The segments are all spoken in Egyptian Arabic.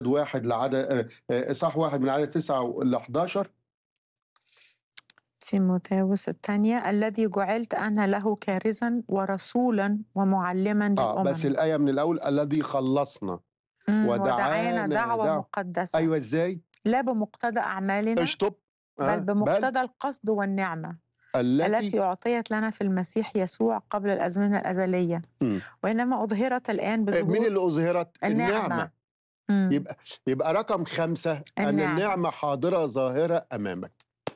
واحد لعدد صح واحد من عدد تسعة ل 11 تيموثاوس الثانية الذي جعلت أنا له كارزا ورسولا ومعلما اه للأمم بس الآية من الأول الذي خلصنا مم، ودعانا ودعانا دعوة دعوة. مقدسة أيوة إزاي؟ لا بمقتضى أعمالنا اشطب آه، بل بمقتضى القصد والنعمة التي التي أعطيت لنا في المسيح يسوع قبل الأزمنة الأزلية مم. وإنما أظهرت الآن مين بظهور اللي أظهرت؟ النعمة. مم. يبقى يبقى رقم خمسة أن النعمة. النعمة حاضرة ظاهرة أمامك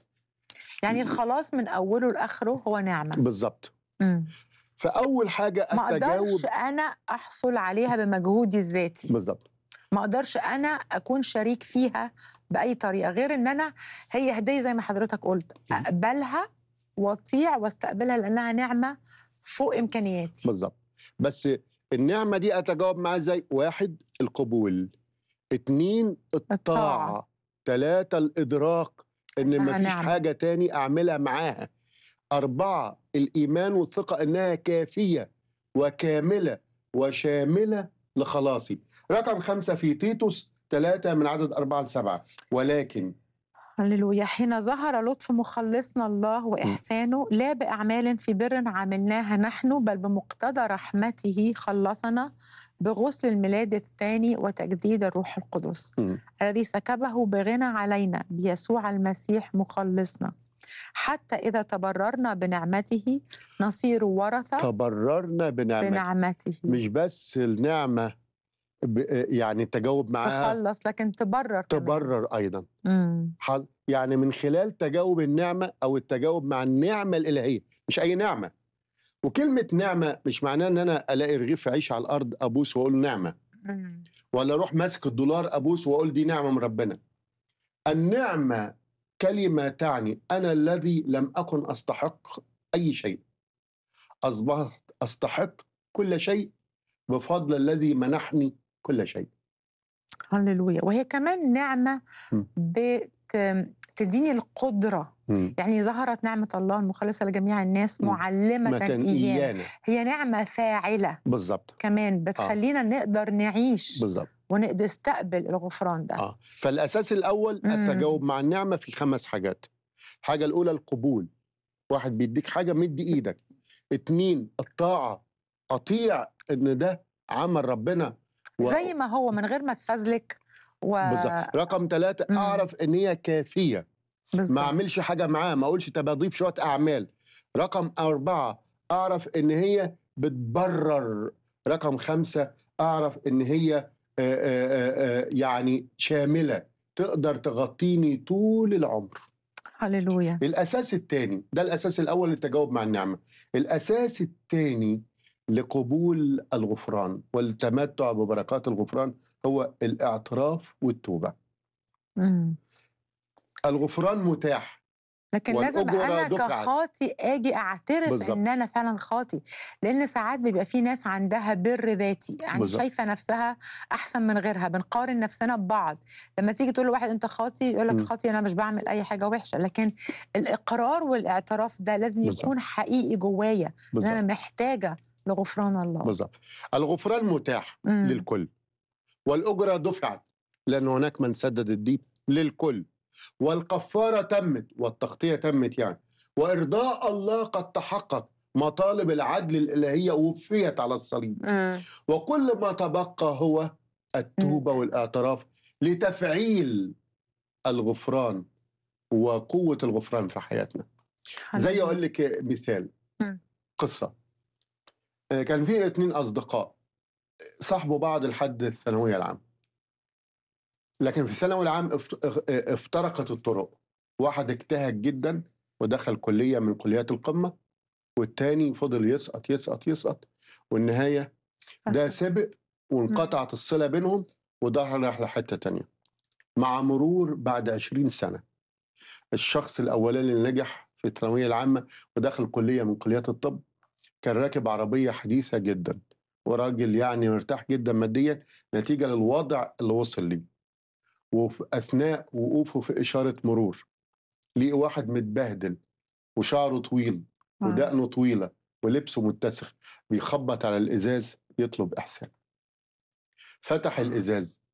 يعني الخلاص من أوله لآخره هو نعمة بالظبط مم. فأول حاجة ما التجاوب أقدرش أنا أحصل عليها بمجهودي الذاتي بالظبط ما اقدرش انا اكون شريك فيها باي طريقه غير ان انا هي هديه زي ما حضرتك قلت اقبلها واطيع واستقبلها لانها نعمه فوق امكانياتي بالظبط بس النعمة دي أتجاوب معاها إزاي؟ واحد القبول اتنين الطاعة الطاعة. تلاتة الإدراك إن إنها مفيش نعمة. حاجة تاني أعملها معاها أربعة الإيمان والثقة إنها كافية وكاملة وشاملة لخلاصي رقم خمسة في تيتوس ثلاثة من عدد أربعة لسبعة ولكن هللويا حين ظهر لطف مخلصنا الله واحسانه لا باعمال في بر عملناها نحن بل بمقتضى رحمته خلصنا بغسل الميلاد الثاني وتجديد الروح القدس مم. الذي سكبه بغنى علينا بيسوع المسيح مخلصنا حتى اذا تبررنا بنعمته نصير ورثه تبررنا بنعمته بنعمته مش بس النعمة ب- يعني التجاوب معاها تخلص لكن تبرر كمان. تبرر أيضا مم. حل يعني من خلال تجاوب النعمة أو التجاوب مع النعمة الإلهية مش أي نعمة وكلمة نعمة مش معناه إن أنا ألاقي رغيف عيش على الأرض أبوس وأقول نعمة مم. ولا أروح ماسك الدولار أبوس وأقول دي نعمة من ربنا النعمة كلمة تعني أنا الذي لم أكن أستحق أي شيء أصبحت أستحق كل شيء بفضل الذي منحني كل شيء هللويا وهي كمان نعمة مم. بتديني القدرة يعني ظهرت نعمة الله المخلصة لجميع الناس مم. معلمة متى إيانا إيانا هي نعمة فاعلة بالظبط كمان بتخلينا نقدر نعيش بالظبط ونقدر نستقبل الغفران ده اه فالاساس الاول مم. التجاوب مع النعمه في خمس حاجات الحاجه الاولى القبول واحد بيديك حاجه مدي ايدك اتنين الطاعه اطيع ان ده عمل ربنا و- زي ما هو من غير ما تفزلك و... بالظبط رقم ثلاثة مم. اعرف ان هي كافيه ما بالظبط. اعملش حاجه معاه ما اقولش طب اضيف شويه اعمال رقم أربعة اعرف ان هي بتبرر رقم خمسة اعرف ان هي آه، آه، آه، يعني شامله تقدر تغطيني طول العمر هللويا الاساس الثاني ده الاساس الاول للتجاوب مع النعمه الاساس الثاني لقبول الغفران والتمتع ببركات الغفران هو الاعتراف والتوبه مم. الغفران متاح لكن لازم والأجرة انا دفعت. كخاطي اجي اعترف بالظبط. ان انا فعلا خاطي لان ساعات بيبقى في ناس عندها بر ذاتي يعني بالظبط. شايفه نفسها احسن من غيرها بنقارن نفسنا ببعض لما تيجي تقول لواحد انت خاطي يقول لك مم. خاطي انا مش بعمل اي حاجه وحشه لكن الاقرار والاعتراف ده لازم بالظبط. يكون حقيقي جوايا ان انا بالظبط محتاجه لغفران الله بالظبط الغفران متاح مم. للكل والاجره دفعت لان هناك من سدد الدين للكل والكفاره تمت والتغطيه تمت يعني وارضاء الله قد تحقق مطالب العدل الالهيه وفيت على الصليب مم. وكل ما تبقى هو التوبه والاعتراف لتفعيل الغفران وقوه الغفران في حياتنا زي اقول لك مثال مم. قصه آه، كان في اتنين اصدقاء صاحبوا بعض لحد الثانويه العامه لكن في الثانوي العام افت- اخ- اه، افترقت الطرق واحد اجتهد جدا ودخل كليه من كليات القمه والتاني فضل يسقط يسقط يسقط والنهايه ده سبق وانقطعت الصله بينهم وده راح لحته تانية مع مرور بعد 20 سنه الشخص الاولاني اللي نجح في الثانويه العامه ودخل كليه من كليات الطب كان راكب عربيه حديثه جدا وراجل يعني مرتاح جدا ماديا نتيجه للوضع اللي وصل ليه وفي اثناء وقوفه في اشاره مرور لقي واحد متبهدل وشعره طويل آه. ودقنه طويله ولبسه متسخ بيخبط على الازاز يطلب احسان فتح الازاز